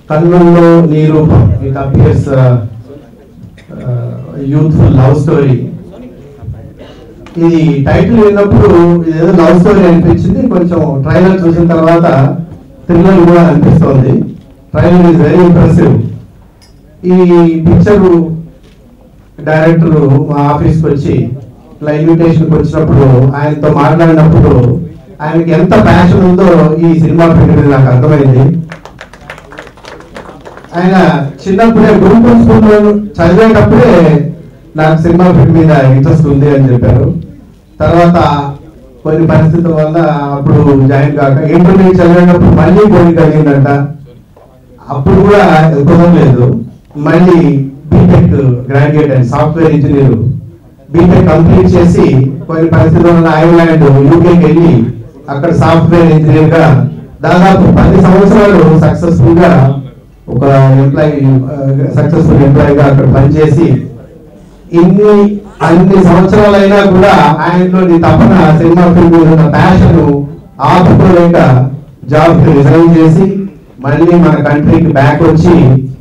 కన్నుల్లో నీరు it appears youthful love story ఇది టైటిల్ విన్నప్పుడు ఇదేదో లవ్ స్టోరీ అనిపించింది కొంచెం ట్రైలర్ చూసిన తర్వాత థ్రిల్లర్ కూడా అనిపిస్తోంది ట్రైలర్ ఇస్ వెరీ ఇంప్రెసివ్ ఈ పిక్చర్ డైరెక్టర్ మా ఆఫీస్కి వచ్చి ఇట్లా ఇన్విటేషన్కి వచ్చినప్పుడు ఆయనతో మాట్లాడినప్పుడు ఆయనకి ఎంత ప్యాషన్ ఉందో ఈ సినిమా ఫీల్డ్ మీద నాకు అర్థమైంది ఆయన చిన్నప్పుడే గురుకుల స్కూల్లో చదివేటప్పుడే నాకు సినిమా ఫీల్డ్ మీద ఇంట్రెస్ట్ ఉంది అని చెప్పారు తర్వాత కొన్ని పరిస్థితుల వల్ల అప్పుడు జాయిన్ కాక ఇంటర్మీడియట్ చదివేటప్పుడు మళ్ళీ కొన్ని కలిగిందంట అప్పుడు కూడా కుదరలేదు మళ్ళీ BTech graduate and software engineer BTech complete చేసి కొన్ని పరిస్థితుల వల్ల ఐర్లాండ్ యూకేకి వెళ్ళి అక్కడ సాఫ్ట్వేర్ ఇంజనీర్ గా దాదాపు పది సంవత్సరాలు సక్సెస్ఫుల్ గా ఒక ఎంప్లాయీ సక్సెస్ఫుల్ ఎంప్లాయీ గా అక్కడ పనిచేసి ఇన్ని అన్ని సంవత్సరాలైనా కూడా ఆయనలోని తపన సినిమా ఫీల్డ్ మీద ఉన్న ప్యాషన్ ఆపుకోలేక జాబ్ కి రిజైన్ చేసి మళ్ళీ మన కంట్రీకి బ్యాక్ వచ్చి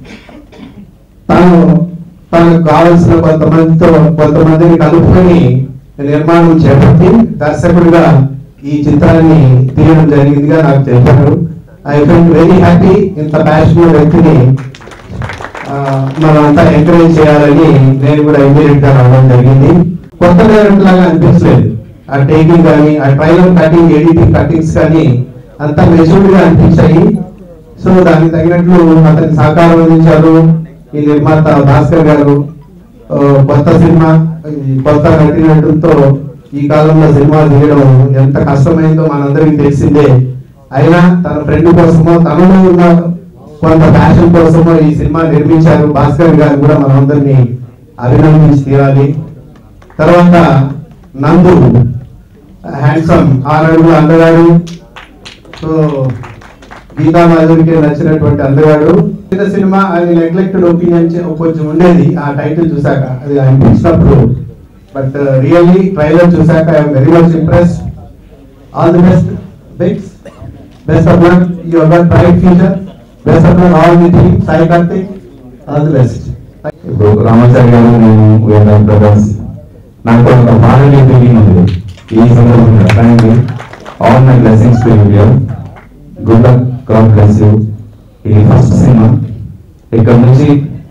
తను తనకు కావలసిన కొంతమందితో కొంతమందిని కలుపుకొని నిర్మాణం చేపట్టి దర్శకుడిగా ఈ చిత్రాన్ని తీయడం జరిగిందిగా నాకు తెలిపారు ఐ ఫీల్ వెరీ హ్యాపీ ఇంత ప్యాషన్ వ్యక్తిని ఆ, మనమంతా ఎంకరేజ్ చేయాలని నేను కూడా ఇమీడియట్ గా రావడం జరిగింది కొత్త డైరెక్ట్ లాగా అనిపించలేదు ఆ టేకింగ్ కానీ ఆ ట్రైలర్ కటింగ్ ఎడిటింగ్ కటింగ్స్ కానీ అంతా మెచ్యూర్డ్ గా అనిపించాయి సో దానికి తగినట్లు అతని సహకారం అందించారు ఈ నిర్మాత భాస్కర్ గారు ఆ, కొత్త సినిమా ఈ కొత్త నటినటులతో ఈ కాలంలో సినిమా తీయడం ఎంత కష్టమైందో మనందరికీ తెలిసిందే అయినా తన ఫ్రెండ్ కోసమో తనలో ఉన్న కొంత ప్యాషన్ కోసమో ఈ సినిమా నిర్మించారు భాస్కర్ గారు కూడా మనందరినీ అభినందించి తీరాలి తర్వాత నందు హ్యాండ్సమ్ ఆరడుగుల అందగాడు సో గీతా మాధురికి నచ్చినటువంటి అందగాడు చిన్న సినిమా అది నెగ్లెక్టెడ్ ఒపీనియన్ కొంచెం ఉండేది ఆ టైటిల్ చూసాక అది అనిపించినప్పుడు బట్ రియల్లీ ట్రైలర్ చూసాక I'm very much impress all the best బిగ్స్ best of luck you have got bright future best of luck all the team Sai Karthik all the best ఇప్పుడు రామాచారి గారు నేను వీఆర్ బ్రదర్స్ నాకు ఒక ఫ్యామిలీ ఫీలింగ్ ఉంది ఈ సందర్భంగా thank you all my blessings to you good luck God bless you ఇది first సినిమా ఇక్కడ నుంచి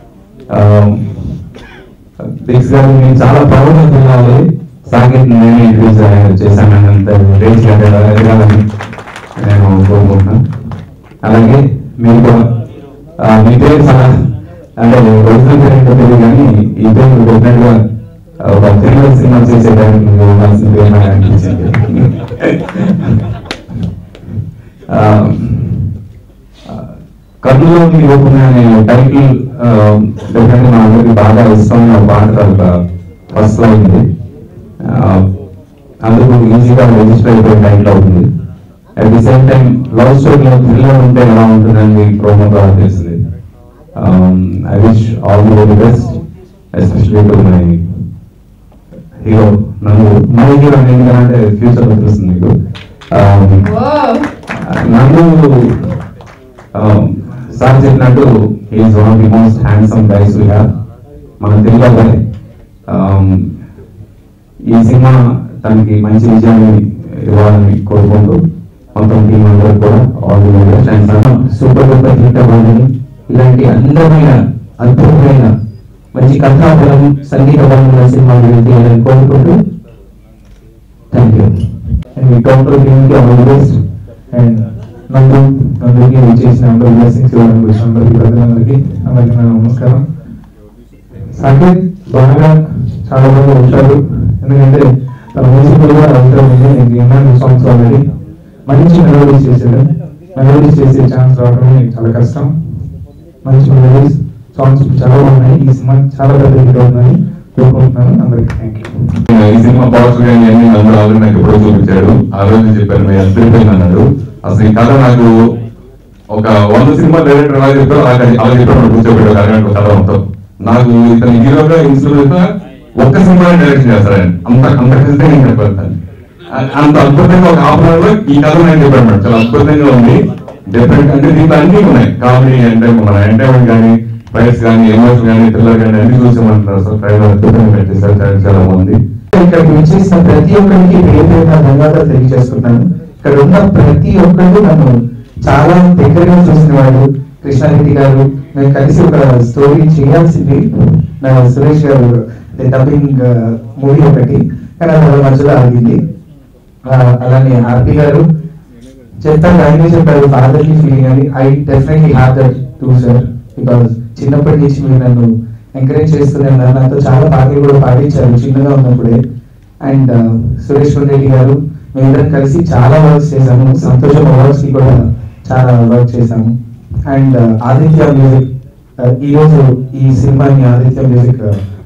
బిగ్స్ గారు నేను చాలా ప్రౌడ్గా ఫీల్ అవ్వాలి సాకేత్ నేను ఇంట్రడ్యూస్ చేశాను అంత రేంజ్ ఎదగాలని నేను కోరుకుంటున్నాను అలాగే మీరు కూడా ఆ, మీ పేరు చాలా అంటే ఒరిజినల్ పేరు ఏంటో తెలియదు కానీ ఈ పేరు డెఫినెట్ గా ఒక థ్రిల్లర్ సినిమా చేసేదానికి మీరు ఉండాల్సిన పేరు నాకు అనిపించింది ఆ, ఆ, కర్నూలులో మీరు ఓపెన్ అనే టైటిల్ డెఫినెట్ మా అందరికి బాగా ఇష్టమైన ఒక పాట ఫస్ట్ లో ఉంది ఆ, అందుకు ఈజీగా రిజిస్టర్ అయిపోయే టైటిల్ అవుతుంది at the same time love స్టోరీలో థ్రిల్లర్ ఉంటే ఎలా ఉంటుందని ప్రోమో ద్వారా తెలిసింది I wish all the very best especially to my hero నన్ను మై హీరో ఎందుకంటే ఫ్యూచర్ లో తెలుస్తుంది మీకు Um, నన్ను సార్ చెప్పినట్టు is one of the most handsome guys we have మన తెలుగు అబ్బాయి Um, ఈ సినిమా తనకి మంచి విజయాన్ని ఇవ్వాలని కోరుకుంటూ మొత్తం టీం అందరూ కూడా all the best and super duper hit అవ్వాలని ఇలాంటి అందమైన అద్భుతమైన మంచి కథాబలం సంగీత బలం ఉన్న సినిమాలు తీయాలని కోరుకుంటూ థ్యాంక్ యూ అండ్ మీ కౌంటర్ టీమ్కి all the best and Nandu నందుకి చేసిన అందరూ బ్లెస్సింగ్స్ ఇవ్వడానికి వచ్చిన అందరికీ ప్రజలందరికీ అందరికీ నా నమస్కారం సాకేత్ బాగా చాలా బాగా వచ్చాడు ఎందుకంటే తన మ్యూజిక్ కూడా అవసరం ఉంది నేను విన్నాను సాంగ్స్ ఆల్రెడీ మంచి మెలోడీస్ చేశాడు మెలోడీస్ చేసే ఛాన్స్ రావడం చాలా కష్టం మంచి మెలోడీస్ సాంగ్స్ చాలా బాగున్నాయి ఈ సినిమా చాలా పెద్ద హిట్ అవుతుందని కోరుకుంటున్నాను అందరికీ థ్యాంక్ యూ ఈ సినిమా పాజిటివ్ గా అన్ని అందరూ ఆల్రెడీ నాకు ఎప్పుడో చూపించాడు ఆ రోజు చెప్పారు మీరు అద్దరిపోయింది అన్నాడు అసలు ఈ కథ నాకు ఒక వంద సినిమా డైరెక్టర్ ఎలా చెప్పారో అలా అలా చెప్పారు కూర్చోబెట్టారు అరగంట కథ మొత్తం నాకు ఇతని హీరోగా ఇన్స్టిట్యూట్ ఒక్క సినిమా డైరెక్షన్ చేస్తారు ఆయన అంత అంత ఖచ్చితంగా నేను చెప్పాను అంత అద్భుతంగా ఒక హాఫ్ అన్ అవర్ లో ఈ కథ నేను చెప్పాను మేడం చాలా అద్భుతంగా ఉంది డిఫరెంట్ అంటే దీంట్లో అన్ని ఉన్నాయి కామెడీ అంటే మన ఎంటర్టైన్మెంట్ కానీ ప్రైస్ కానీ ఎమోషన్ కానీ థ్రిల్లర్ కానీ అన్ని చూసామంటున్నారు సార్ ట్రైలర్ అద్భుతంగా పెట్టేశారు చాలా చాలా బాగుంది ఇక్కడ విచ్చేసిన ప్రతి ఒక్కరికి పేరు పేరున ధన్యవాదాలు తెలియజేసుకుంటున్నాను ఇక్కడ ఉన్న ప్రతి ఒక్కరు నన్ను చాలా దగ్గరగా చూసిన వాళ్ళు కృష్ణారెడ్డి గారు మేము కలిసి ఒక స్టోరీ చేయాల్సింది నా సురేష్ గారు డబ్బింగ్ మూవీ ఒకటి కానీ అది వాళ్ళ మధ్యలో ఆగింది ఆ, అలానే ఆర్పి గారు చెప్తాను ఆయనే చెప్పారు ఫాదర్ కి ఫీలింగ్ అని I definitely have that too sir because చిన్నప్పటి నుంచి మీరు నన్ను ఎంకరేజ్ చేస్తూనే ఉన్నారు నాతో చాలా పాటలు కూడా పాడించారు చిన్నగా ఉన్నప్పుడే అండ్ సురేష్ రెడ్డి గారు మేమిద్దరం కలిసి చాలా వర్క్స్ చేశాము సంతోషం అవార్డ్స్ కి కూడా చాలా వర్క్ చేశాము అండ్ ఆదిత్య మ్యూజిక్ ఈ రోజు ఈ సినిమాని ఆదిత్య మ్యూజిక్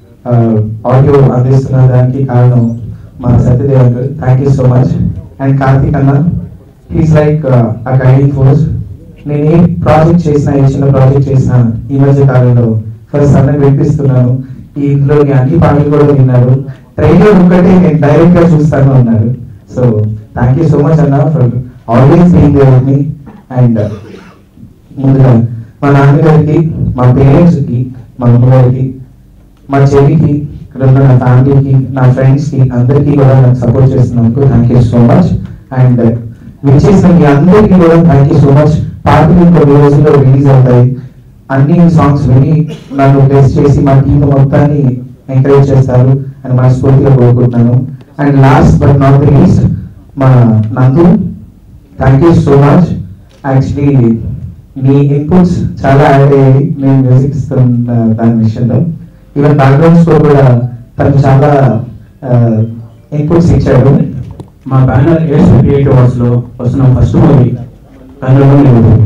ఆడియో అందిస్తున్న దానికి కారణం మా Satyadev uncle thank you so much and Karthik అన్న he's like a guiding force నేను ఏ ప్రాజెక్ట్ చేసినా ఏ చిన్న ప్రాజెక్ట్ చేసినా ఈ మధ్య కాలంలో ఫస్ట్ అన్నకు వినిపిస్తున్నాను ఈ ఇంట్లోని అన్ని పాటలు కూడా విన్నారు ట్రైలర్ ఒక్కటే నేను డైరెక్ట్ గా చూస్తాను అన్నారు so thank you so much అన్న for always being there with me and ముందుగా మా నాన్నగారికి మా పేరెంట్స్ కి మా అమ్మగారికి మా చెల్లికి ఇక్కడ ఉన్న నా ఫ్యామిలీకి నా ఫ్రెండ్స్ కి అందరికీ కూడా నాకు సపోర్ట్ చేస్తున్నందుకు thank you so much and విచ్చేసిన మీ అందరికీ కూడా థ్యాంక్ యూ సో మచ్ పాటలు ఇంకొన్ని రోజుల్లో రిలీజ్ అవుతాయి అన్ని సాంగ్స్ విని నన్ను టెస్ట్ చేసి మా టీం మొత్తాన్ని ఎంకరేజ్ చేస్తారు అని మనస్ఫూర్తిగా కోరుకుంటున్నాను and last but not the least మా Nandu thank you so much actually మీ ఇన్పుట్స్ చాలా యాడ్ అయ్యాయి నేను మ్యూజిక్ ఇస్తున్న దాని విషయంలో ఈవెన్ బ్యాక్గ్రౌండ్ స్కోర్ కూడా తను చాలా ఇన్పుట్స్ ఇచ్చాడు మా banner ace twenty eight hours లో వస్తున్న ఫస్ట్ మూవీ కన్నడలో నిలుగుతుంది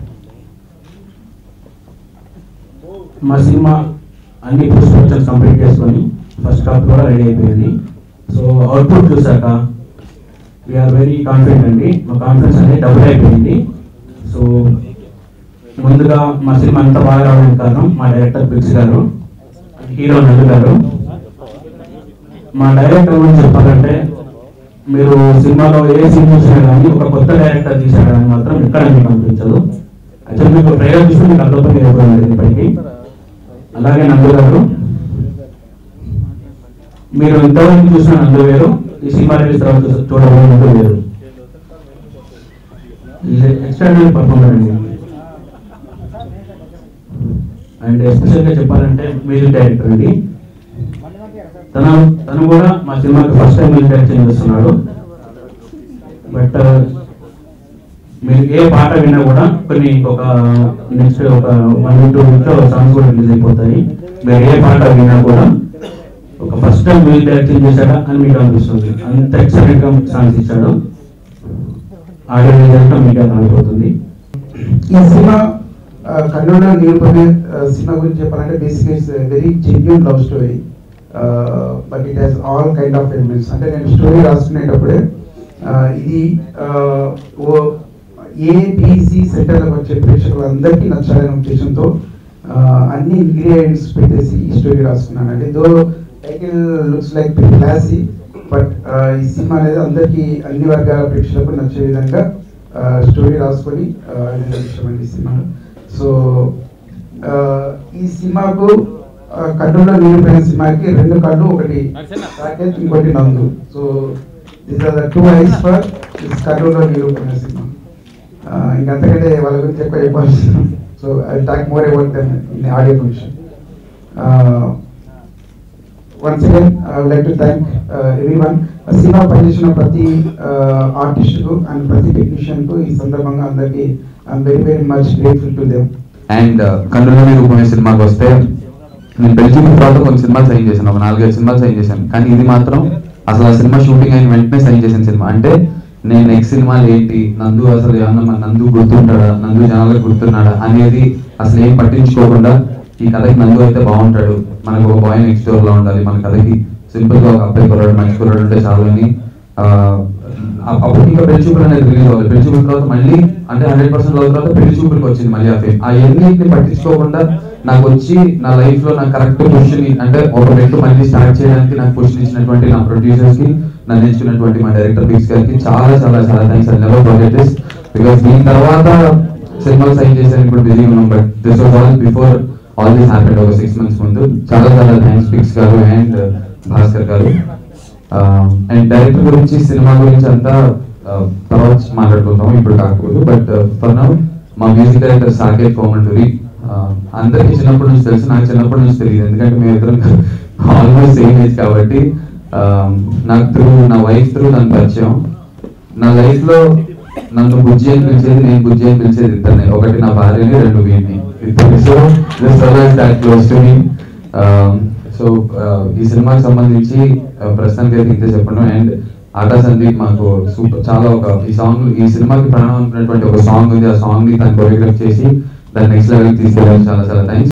మా సినిమా అన్ని పోస్ట్ ప్రొడక్షన్స్ కంప్లీట్ చేసుకొని ఫస్ట్ హాఫ్ కూడా రెడీ అయిపోయింది సో అవుట్పుట్ చూసాక వీఆర్ వెరీ కాన్ఫిడెంట్ అండి మా కాన్ఫిడెన్స్ అనేది డబుల్ అయిపోయింది సో ముందుగా మా సినిమా అంత బాగా రావడానికి కారణం మా డైరెక్టర్ పిక్స్ గారు హీరో నందు గారు మా డైరెక్టర్ గురించి చెప్పాలంటే మీరు సినిమాలో ఏ సీన్ చూసినా కానీ ఒక కొత్త డైరెక్టర్ తీసాడని మాత్రం ఎక్కడ మీకు అనిపించదు యాక్చువల్ మీకు ట్రైలర్ చూస్తే మీకు అర్థమైంది అయిపోయింది ఇప్పటికీ అలాగే నందు గారు మీరు ఇంతవరకు చూసిన నందు వేరు ఈ సినిమా రిలీజ్ తర్వాత చూసే- చూడబోయే నందు వేరు ఎక్స్ట్రాడినరీ పర్ఫార్మర్ అండి అండ్ ఎస్పెషల్గా చెప్పాలంటే మ్యూజిక్ డైరెక్టర్ అండి తన తను కూడా మా సినిమాకి ఫస్ట్ టైం మ్యూజిక్ డైరెక్షన్ చేస్తున్నాడు బట్ మీరు ఏ పాట విన్నా కూడా కొన్ని ఒక నెక్స్ట్ ఒక వన్ టూ వీక్ లో సాంగ్స్ కూడా రిలీజ్ అయిపోతాయి మీరు ఏ పాట విన్నా కూడా ఒక ఫస్ట్ టైం మ్యూజిక్ డైరెక్షన్ చేశాడా అని మీకు అనిపిస్తుంది అంత ఎక్సలెంట్ గా సాంగ్స్ ఇచ్చాడు ఆడియో రిజల్ట్ మీకు అర్థమైపోతుంది ఈ సినిమా కన్నడ నిరూపణ సినిమా గురించి చెప్పాలంటే basic it's very genuine love story but it has all kind of elements అంటే నేను స్టోరీ రాసుకునేటప్పుడే uh, ఇది uh, ఓ ఏబిసి సెంటర్లకు వచ్చే ప్రేక్షకులందరికీ నచ్చాలనే ఉద్దేశంతో uh, అన్ని ఇంగ్రీడియంట్స్ పెట్టేసి ఈ స్టోరీ రాసుకున్నాను అంటే though title looks like classy but ఈ సినిమా అనేది అందరికీ అన్ని వర్గాల ప్రేక్షకులకు నచ్చే విధంగా స్టోరీ రాసుకొని ఇష్టమండి ఈ సినిమా సో ఈ సినిమాకు కన్నులో నిలిపోయిన సినిమాకి రెండు కళ్ళు ఒకటి సాకేత్ ఇంకోటి Nandu so this are the two eyes for this కన్నులో నిలిపోయిన సినిమా ఇంకంతకంటే వాళ్ళ గురించి ఎక్కువ చెప్పాల్సిన so I talk more about them in audio function once again I would like to thank everyone cinema పనిచేసిన ప్రతి ఆర్టిస్ట్కు అండ్ ప్రతి టెక్నీషియన్కు ఈ సందర్భంగా అందరికీ I'm very very much grateful to them and కన్నులని రూపమే సినిమాకి వస్తే నేను బెల్జియం తర్వాత కొన్ని సినిమాలు సైన్ చేశాను ఒక నాలుగైదు సినిమాలు సైన్ చేశాను కానీ ఇది మాత్రం అసలు ఆ సినిమా షూటింగ్ అయిన వెంటనే సైన్ చేసిన సినిమా అంటే నేను నెక్స్ట్ సినిమాలు ఏంటి నందు అసలు ఏమన్నా మన నందు గుర్తుంటాడా నందు జనాలకు గుర్తున్నాడా అనేది అసలు ఏం పట్టించుకోకుండా ఈ కథకి నందు అయితే బాగుంటాడు మనకు ఒక బాయ్ నెక్స్ట్ డోర్ లో ఉండాలి మన కథకి సింపుల్ గా ఒక అబ్బాయి కుర్రాడు మంచి కుర్రాడు ఉంటే చాలు అని ఆ, అప్- అప్పుడు ఇంకా పెళ్లి చూపులు అనేది రిలీజ్ అవ్వాలి పెళ్లి చూపుల తర్వాత మళ్ళీ అంటే హండ్రెడ్ పర్సెంట్ రోజుల తర్వాత పెళ్లి చూపులకు వచ్చింది మళ్ళీ ఆ ఫేమ్ ఆ ఎన్నింటిని పట్టించుకోకుండా నాకు వచ్చి నా లైఫ్ లో నాకు కరెక్ట్ పొజిషన్ అంటే ఒక రెండు మళ్ళీ స్టార్ట్ చేయడానికి నాకు పొజిషన్ ఇచ్చినటువంటి నా ప్రొడ్యూసర్స్ కి నన్ను ఎంచుకున్నటువంటి మా డైరెక్టర్ బిక్స్ గారికి చాలా చాలా చాలా thanks and never forget this because దీని తర్వాత సినిమా సైన్ చేశాను ఇప్పుడు బిజీగా ఉన్నాం but this was all before all this happened ఒక సిక్స్ మంత్స్ ముందు చాలా చాలా థ్యాంక్స్ పిక్స్ గారు and Bhaskar garu and director గురించి సినిమా గురించి అంతా uh, తర్వాత మాట్లాడుకుందాం ఇప్పుడు కాకపోతే బట్ ఫర్ నౌ మా మ్యూజిక్ డైరెక్టర్ సాకేత్ కోమండూరి అందరికీ చిన్నప్పటి నుంచి తెలుసు నాకు చిన్నప్పటి నుంచి తెలియదు ఎందుకంటే మేము ఇద్దరం ఆల్మోస్ట్ సేమ్ ఏజ్ కాబట్టి um, నాకు త్రూ నా వైఫ్ త్రూ నన్ను పరిచయం నా లైఫ్ లో నన్ను బుజ్జి అని పిలిచేది నేను బుజ్జి అని పిలిచేది ఇద్దరిని ఒకటి నా భార్యని రెండు వీడిని ఇద్దరిని so this always that close to me సో ఈ సినిమాకి సంబంధించి uh, ప్రస్తుతానికి అయితే ఇంతే చెప్పడం అండ్ ఆటా సందీప్ మాకు సూపర్ చాలా ఒక ఈ సాంగ్ ఈ సినిమాకి ప్రాణం అనుకున్నటువంటి ఒక సాంగ్ ఉంది ఆ సాంగ్ ని తను కొరియోగ్రాఫ్ చేసి దాన్ని నెక్స్ట్ లెవెల్ తీసుకెళ్ళారు చాలా చాలా థ్యాంక్స్